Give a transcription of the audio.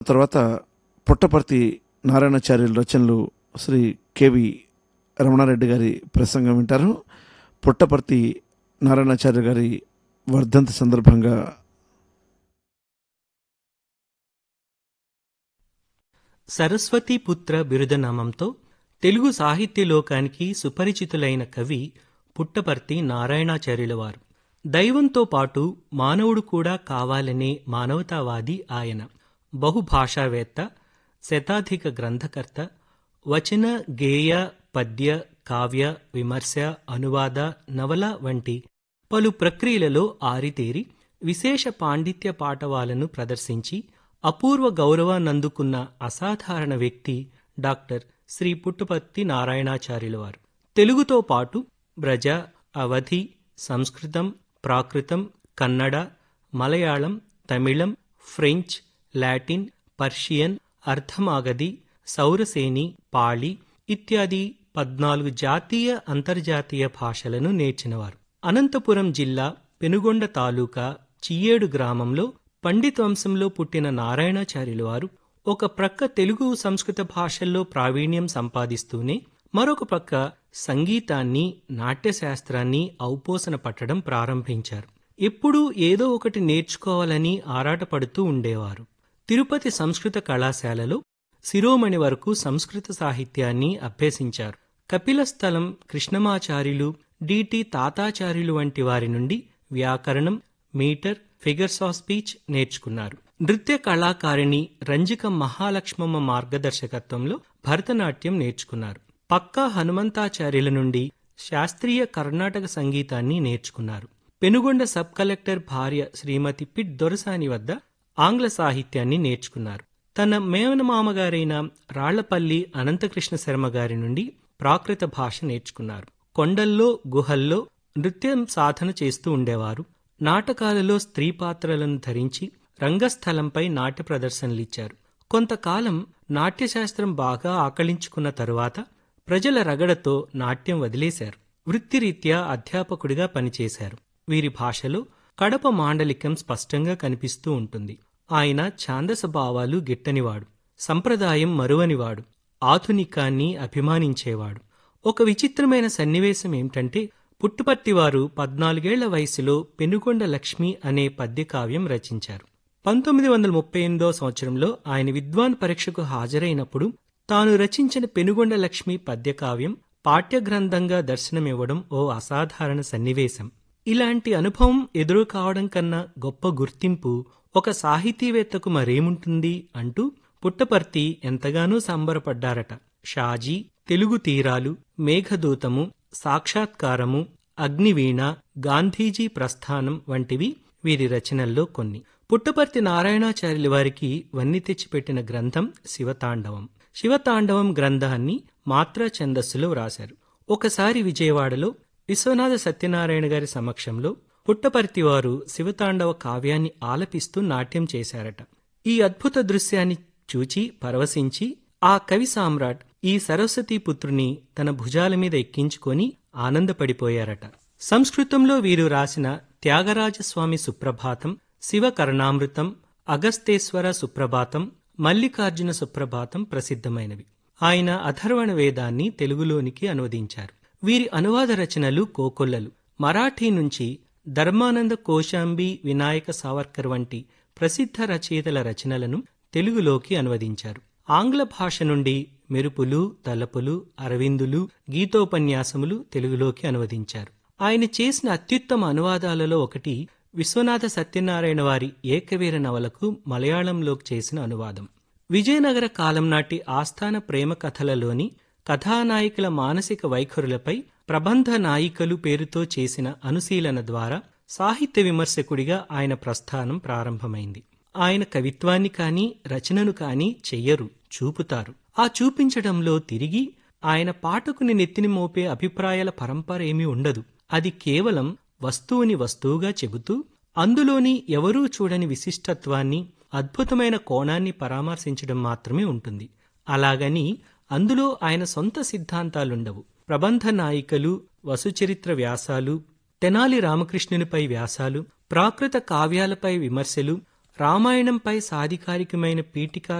తర్వాత పుట్టపర్తి నారాయణాచార్యుల రచనలు శ్రీ కెవి రమణారెడ్డి గారి ప్రసంగం వింటారు పుట్టపర్తి నారాయణాచార్య గారి వర్ధంతి సందర్భంగా సరస్వతీపుత్ర బిరుదనామంతో తెలుగు సాహిత్య లోకానికి సుపరిచితులైన కవి పుట్టపర్తి నారాయణాచార్యుల వారు దైవంతో పాటు మానవుడు కూడా కావాలనే మానవతావాది ఆయన బహుభాషావేత్త శతాధిక గ్రంథకర్త వచన గేయ పద్య కావ్య విమర్శ అనువాద నవల వంటి పలు ప్రక్రియలలో ఆరితేరి విశేష పాండిత్య పాటవాలను ప్రదర్శించి అపూర్వ గౌరవాన్నందుకున్న అసాధారణ వ్యక్తి డాక్టర్ శ్రీ పుట్టుపత్తి నారాయణాచార్యుల వారు తెలుగుతో పాటు Braja Awadhi Samskritam Prakritam Kannada Malayalam Tamilam French Latin Persian Ardhamagadhi Sauraseni Pali ఇత్యాది పద్నాలుగు జాతీయ అంతర్జాతీయ భాషలను నేర్చినవారు అనంతపురం జిల్లా పెనుగొండ తాలూకా చియ్యేడు గ్రామంలో పండిత్ వంశంలో పుట్టిన నారాయణాచార్యుల వారు ఒక ప్రక్క తెలుగు సంస్కృత భాషల్లో ప్రావీణ్యం సంపాదిస్తూనే మరొక పక్క సంగీతాన్ని నాట్యశాస్త్రాన్ని ఔపోసన పట్టడం ప్రారంభించారు ఎప్పుడూ ఏదో ఒకటి నేర్చుకోవాలని ఆరాటపడుతూ ఉండేవారు తిరుపతి సంస్కృత కళాశాలలో శిరోమణి వరకు సంస్కృత సాహిత్యాన్ని అభ్యసించారు కపిలస్థలం కృష్ణమాచార్యులు డిటి తాతాచార్యులు వంటి వారి నుండి వ్యాకరణం మీటర్ ఫిగర్స్ ఆఫ్ స్పీచ్ నేర్చుకున్నారు నృత్య కళాకారిణి రంజిక మహాలక్ష్మమ్మ మార్గదర్శకత్వంలో భరతనాట్యం నేర్చుకున్నారు పక్కా హనుమంతాచార్యుల నుండి శాస్త్రీయ కర్ణాటక సంగీతాన్ని నేర్చుకున్నారు పెనుగొండ సబ్ కలెక్టర్ భార్య శ్రీమతి పిట్ దొరసాని వద్ద ఆంగ్ల సాహిత్యాన్ని నేర్చుకున్నారు తన మేనమామగారైన రాళ్లపల్లి అనంతకృష్ణ శర్మ గారి నుండి ప్రాకృత భాష నేర్చుకున్నారు కొండల్లో గుహల్లో నృత్యం సాధన చేస్తూ ఉండేవారు నాటకాలలో స్త్రీ పాత్రలను ధరించి రంగస్థలంపై నాట్య ప్రదర్శనలిచ్చారు కొంతకాలం నాట్యశాస్త్రం బాగా ఆకళించుకున్న తరువాత ప్రజల రగడతో నాట్యం వదిలేశారు వృత్తిరీత్యా అధ్యాపకుడిగా పనిచేశారు వీరి భాషలో కడప మాండలికం స్పష్టంగా కనిపిస్తూ ఉంటుంది ఆయన ఛాందస భావాలు గిట్టనివాడు సంప్రదాయం మరువనివాడు ఆధునికాన్ని అభిమానించేవాడు ఒక విచిత్రమైన సన్నివేశం ఏమిటంటే పుట్టుపర్తివారు పద్నాలుగేళ్ల వయసులో పెనుగొండ లక్ష్మి అనే పద్యకావ్యం రచించారు పంతొమ్మిది వందల ముప్పై ఎనిమిదో సంవత్సరంలో ఆయన విద్వాన్ పరీక్షకు హాజరైనప్పుడు తాను రచించిన పెనుగొండ లక్ష్మి పద్యకావ్యం పాఠ్యగ్రంథంగా దర్శనమివ్వడం ఓ అసాధారణ సన్నివేశం ఇలాంటి అనుభవం ఎదురు కావడం కన్నా గొప్ప గుర్తింపు ఒక సాహితీవేత్తకు మరేముంటుంది అంటూ పుట్టపర్తి ఎంతగానో సంబరపడ్డారట షాజీ తెలుగు తీరాలు మేఘదూతము సాక్షాత్కారము అగ్నివీణ గాంధీజీ ప్రస్థానం వంటివి వీరి రచనల్లో కొన్ని పుట్టపర్తి నారాయణాచార్యుల వారికి వన్ని తెచ్చిపెట్టిన గ్రంథం శివతాండవం శివతాండవం గ్రంథాన్ని మాత్రా ఛందస్సులో వ్రాశారు ఒకసారి విజయవాడలో విశ్వనాథ సత్యనారాయణ గారి సమక్షంలో పుట్టపర్తి వారు శివతాండవ కావ్యాన్ని ఆలపిస్తూ నాట్యం చేశారట ఈ అద్భుత దృశ్యాన్ని చూచి పరవశించి ఆ కవి సామ్రాట్ ఈ సరస్వతీ పుత్రుని తన భుజాల మీద ఎక్కించుకొని ఆనందపడిపోయారట సంస్కృతంలో వీరు రాసిన త్యాగరాజస్వామి సుప్రభాతం శివకర్ణామృతం అగస్తేశ్వర సుప్రభాతం మల్లికార్జున సుప్రభాతం ప్రసిద్ధమైనవి ఆయన అథర్వణ వేదాన్ని తెలుగులోనికి అనువదించారు వీరి అనువాద రచనలు కోకొల్లలు మరాఠీ నుంచి ధర్మానంద కోశాంబి వినాయక సావర్కర్ వంటి ప్రసిద్ధ రచయితల రచనలను తెలుగులోకి అనువదించారు ఆంగ్ల భాష నుండి మెరుపులు తలపులు అరవిందులు గీతోపన్యాసములు తెలుగులోకి అనువదించారు ఆయన చేసిన అత్యుత్తమ అనువాదాలలో ఒకటి విశ్వనాథ సత్యనారాయణ వారి ఏకవీర నవలకు మలయాళంలోకి చేసిన అనువాదం విజయనగర కాలం నాటి ఆస్థాన ప్రేమ కథలలోని కథానాయికల మానసిక వైఖరులపై ప్రబంధ నాయికలు పేరుతో చేసిన అనుశీలన ద్వారా సాహిత్య విమర్శకుడిగా ఆయన ప్రస్థానం ప్రారంభమైంది ఆయన కవిత్వాన్ని కాని రచనను కాని చెయ్యరు చూపుతారు ఆ చూపించడంలో తిరిగి ఆయన పాఠకుని నెత్తిని మోపే అభిప్రాయాల పరంపర ఏమీ ఉండదు అది కేవలం వస్తువుని వస్తువుగా చెబుతూ అందులోని ఎవరూ చూడని విశిష్టత్వాన్ని అద్భుతమైన కోణాన్ని పరామర్శించడం మాత్రమే ఉంటుంది అలాగని అందులో ఆయన సొంత సిద్ధాంతాలుండవు ప్రబంధ నాయికలు వసుచరిత్ర వ్యాసాలు తెనాలి రామకృష్ణునిపై వ్యాసాలు ప్రాకృత కావ్యాలపై విమర్శలు రామాయణంపై సాధికారికమైన పీఠిక